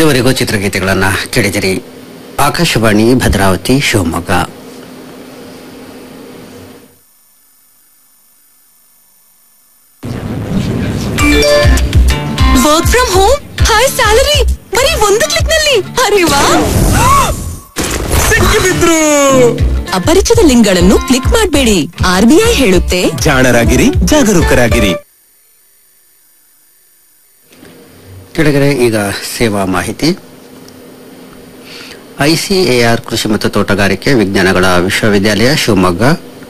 ಇದುವರೆಗೂ ಚಿತ್ರಗೀತೆಗಳನ್ನ ಕೇಳಿದಿರಿ Akashvani Bhadravati Shivamogga work from home high salary ಬರೀ ಒಂದು ಕ್ಲಿಕ್ ನಲ್ಲಿ ಅರೆ ವಾ ಸಿಕ್ಕಿಬಿದ್ರು ಅಪರಿಚಿತ ಲಿಂಕ್ಗಳನ್ನು ಕ್ಲಿಕ್ ಮಾಡಬೇಡಿ ಆರ್ಬಿಐ ಹೇಳುತ್ತೆ ಜಾಣರಾಗಿರಿ ಜಾಗರೂಕರಾಗಿರಿ ಕೆಳಗಡೆ ಈಗ ಸೇವಾ ಮಾಹಿತಿ ಐಸಿಎಆರ್ ಕೃಷಿ ಮತ್ತು ತೋಟಗಾರಿಕೆ ವಿಜ್ಞಾನಗಳ ವಿಶ್ವವಿದ್ಯಾಲಯ ಶಿವಮೊಗ್ಗ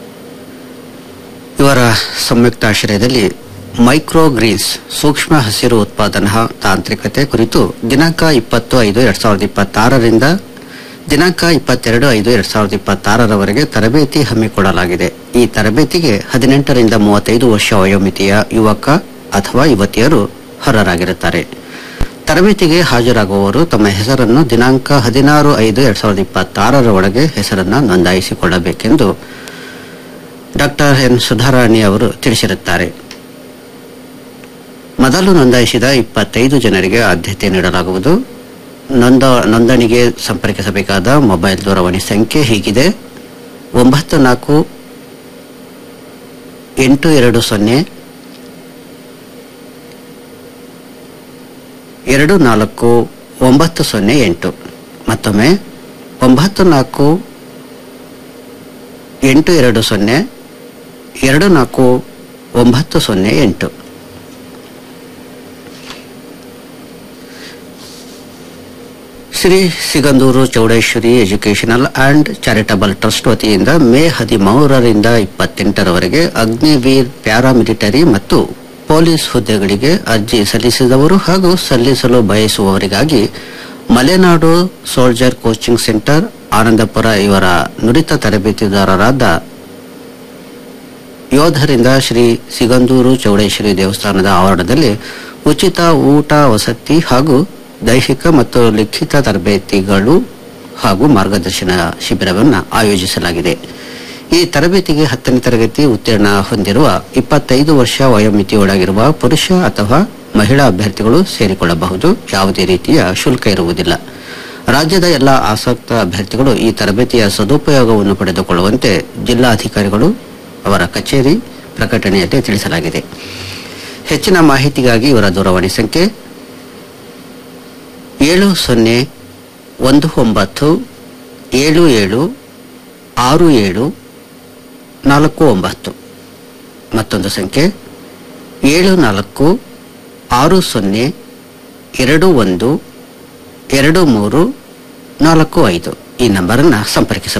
ಇವರ ಸಂಯುಕ್ತಾಶ್ರಯದಲ್ಲಿ ಮೈಕ್ರೋ ಗ್ರೀನ್ಸ್ ಸೂಕ್ಷ್ಮ ಹಸಿರು ಉತ್ಪಾದನಾ ತಾಂತ್ರಿಕತೆ ಕುರಿತು ದಿನಾಂಕ ಇಪ್ಪತ್ತು ಐದು ಎರಡ್ ಸಾವಿರದ ಇಪ್ಪತ್ತಾರರಿಂದ ದಿನಾಂಕ ಇಪ್ಪತ್ತೆರಡು ಐದು ಎರಡ್ ಸಾವಿರದ ಇಪ್ಪತ್ತಾರರವರೆಗೆ ತರಬೇತಿ ಹಮ್ಮಿಕೊಳ್ಳಲಾಗಿದೆ ಈ ತರಬೇತಿಗೆ ಹದಿನೆಂಟರಿಂದ ಮೂವತ್ತೈದು ವರ್ಷ ವಯೋಮಿತಿಯ ಯುವಕ ಅಥವಾ ಯುವತಿಯರು ಅರ್ಹರಾಗಿರುತ್ತಾರೆ ತರಬೇತಿಗೆ ಹಾಜರಾಗುವವರು ತಮ್ಮ ಹೆಸರನ್ನು ದಿನಾಂಕ ಹದಿನಾರು ಐದು ಎರಡ್ ಸಾವಿರದ ಇಪ್ಪತ್ತಾರರ ಒಳಗೆ ಹೆಸರನ್ನು ನೋಂದಾಯಿಸಿಕೊಳ್ಳಬೇಕೆಂದು ಡಾಕ್ಟರ್ ಎನ್ ಸುಧಾರಾಣಿ ಅವರು ತಿಳಿಸಿರುತ್ತಾರೆ ಮೊದಲು ನೋಂದಾಯಿಸಿದ ಇಪ್ಪತ್ತೈದು ಜನರಿಗೆ ಆದ್ಯತೆ ನೀಡಲಾಗುವುದು ನೊಂದ ನೋಂದಣಿಗೆ ಸಂಪರ್ಕಿಸಬೇಕಾದ ಮೊಬೈಲ್ ದೂರವಾಣಿ ಸಂಖ್ಯೆ ಹೀಗಿದೆ ಒಂಬತ್ತು ನಾಲ್ಕು ಎಂಟು ಎರಡು ಸೊನ್ನೆ ಎರಡು ನಾಲ್ಕು ಒಂಬತ್ತು ಸೊನ್ನೆ ಎಂಟು ಮತ್ತೊಮ್ಮೆ ಒಂಬತ್ತು ನಾಲ್ಕು ಎಂಟು ಎರಡು ಸೊನ್ನೆ ಎರಡು ನಾಲ್ಕು ಒಂಬತ್ತು ಸೊನ್ನೆ ಎಂಟು Shri Sigandur Chowdeshwari educational and charitable trust ವತಿಯಿಂದ ಮೇ ಹದಿಮೂರರಿಂದ ಇಪ್ಪತ್ತೆಂಟರವರೆಗೆ ಅಗ್ನಿವೀರ್ ಪ್ಯಾರಾಮಿಲಿಟರಿ ಮತ್ತು ಪೊಲೀಸ್ ಹುದ್ದೆಗಳಿಗೆ ಅರ್ಜಿ ಸಲ್ಲಿಸಿದವರು ಹಾಗೂ ಸಲ್ಲಿಸಲು ಬಯಸುವವರಿಗಾಗಿ Malenadu soldier coaching centre Anandapura ಇವರ ನುರಿತ ತರಬೇತಿದಾರರಾದ ಯೋಧರಿಂದ ಶ್ರೀ ಸಿಗಂದೂರು ಚೌಡೇಶ್ವರಿ ದೇವಸ್ಥಾನದ ಆವರಣದಲ್ಲಿ ಉಚಿತ ಊಟ ವಸತಿ ಹಾಗೂ ದೈಹಿಕ ಮತ್ತು ಲಿಖಿತ ತರಬೇತಿಗಳು ಹಾಗೂ ಮಾರ್ಗದರ್ಶನ ಶಿಬಿರವನ್ನು ಆಯೋಜಿಸಲಾಗಿದೆ ಈ ತರಬೇತಿಗೆ ಹತ್ತನೇ ತರಗತಿ ಉತ್ತೀರ್ಣ ಹೊಂದಿರುವ ಇಪ್ಪತ್ತೈದು ವರ್ಷ ವಯೋಮಿತಿಯೊಳಗಿರುವ ಪುರುಷ ಅಥವಾ ಮಹಿಳಾ ಅಭ್ಯರ್ಥಿಗಳು ಸೇರಿಕೊಳ್ಳಬಹುದು ಯಾವುದೇ ರೀತಿಯ ಶುಲ್ಕ ಇರುವುದಿಲ್ಲ ರಾಜ್ಯದ ಎಲ್ಲ ಆಸಕ್ತ ಅಭ್ಯರ್ಥಿಗಳು ಈ ತರಬೇತಿಯ ಸದುಪಯೋಗವನ್ನು ಪಡೆದುಕೊಳ್ಳುವಂತೆ ಜಿಲ್ಲಾಧಿಕಾರಿಗಳು ಅವರ ಕಚೇರಿ ಪ್ರಕಟಣೆಯಲ್ಲಿ ತಿಳಿಸಲಾಗಿದೆ ಹೆಚ್ಚಿನ ಮಾಹಿತಿಗಾಗಿ ಇವರ ದೂರವಾಣಿ ಸಂಖ್ಯೆ ಏಳು ಸೊನ್ನೆ ಒಂದು ಒಂಬತ್ತು ಏಳು ಏಳು ಆರು ಏಳು ನಾಲ್ಕು ಒಂಬತ್ತು ಮತ್ತೊಂದು ಸಂಖ್ಯೆ ಏಳು ನಾಲ್ಕು ಆರು ಸೊನ್ನೆ ಎರಡು ಒಂದು ಎರಡು ಮೂರು ನಾಲ್ಕು ಐದು ಈ ನಂಬರನ್ನು ಸಂಪರ್ಕಿಸಬಹುದು